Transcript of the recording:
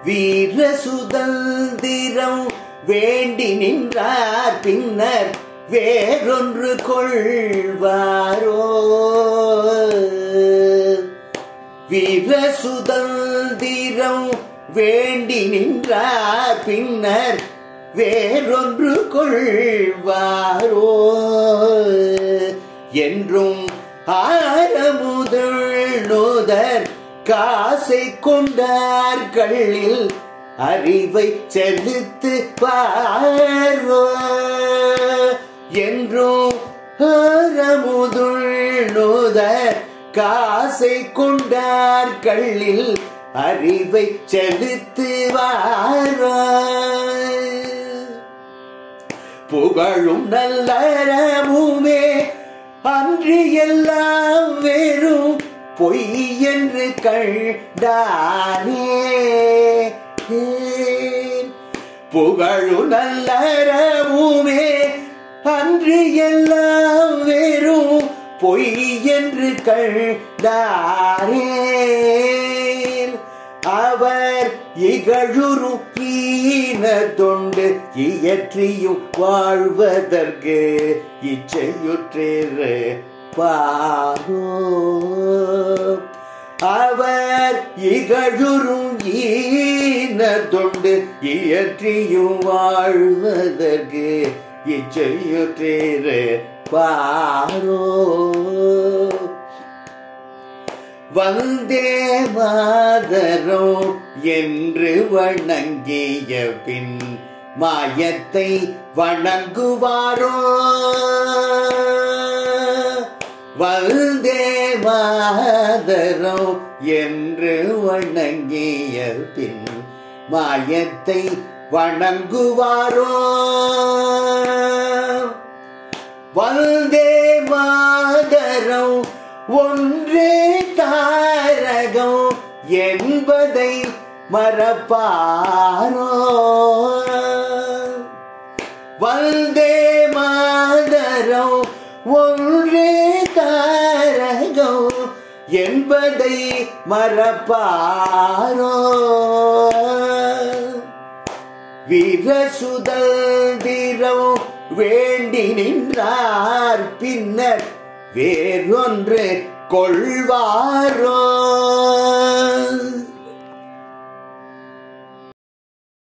வீர சுதந்திரம் வேண்டி நின்றார் பின்னர் வேறொன்று கொள்வாரோ வீர சுதந்திரம் வேண்டி நின்றார் பின்னர் வேறொன்று கொள்வாரோ என்றும் ஆரமுதல் நோதர் காசை கொண்டார் கள்ளில் அறிவை செலுத்து பார்வோ என்றும் ஆரமுதுள் நோதர் காசை கொண்டார் கள்ளில் அறிவை செலுத்துவார் புகழும் நல்லறமுமே அன்று எல்லாம் வெறும் பொய் என்று கண்டானே புகழும் நல்லறமுமே அன்று எல்லாம் வெறும் பொய் என்று கண்டானே அவர் இகழுறும் ஈன தொண்டு இயற்றியும் வாழ்வதற்கு இச்சையுற்றேறு பாரோ அவர் இகழுறும் ஈன தொண்டு இயற்றியும் வாழ்வதற்கு இச்சையுற்றேறு பாரோ வந்தே மாதரோ என்று வணங்கிய பின் மாயத்தை வணங்குவாரோ வந்தே மாதரோ என்று வணங்கிய பின் மாயத்தை வணங்குவாரோ வந்தே மாதரம் ஒன்றே தாரகம் என்பதை மறப்பாரோ வந்தே மாதரம் ஒன்றே தாரகம் என்பதை மறப்பாரோ வீர சுதந்திரம் வேண்டி நின்றார் பின்னர் வேறொன்று கொள்வாரோ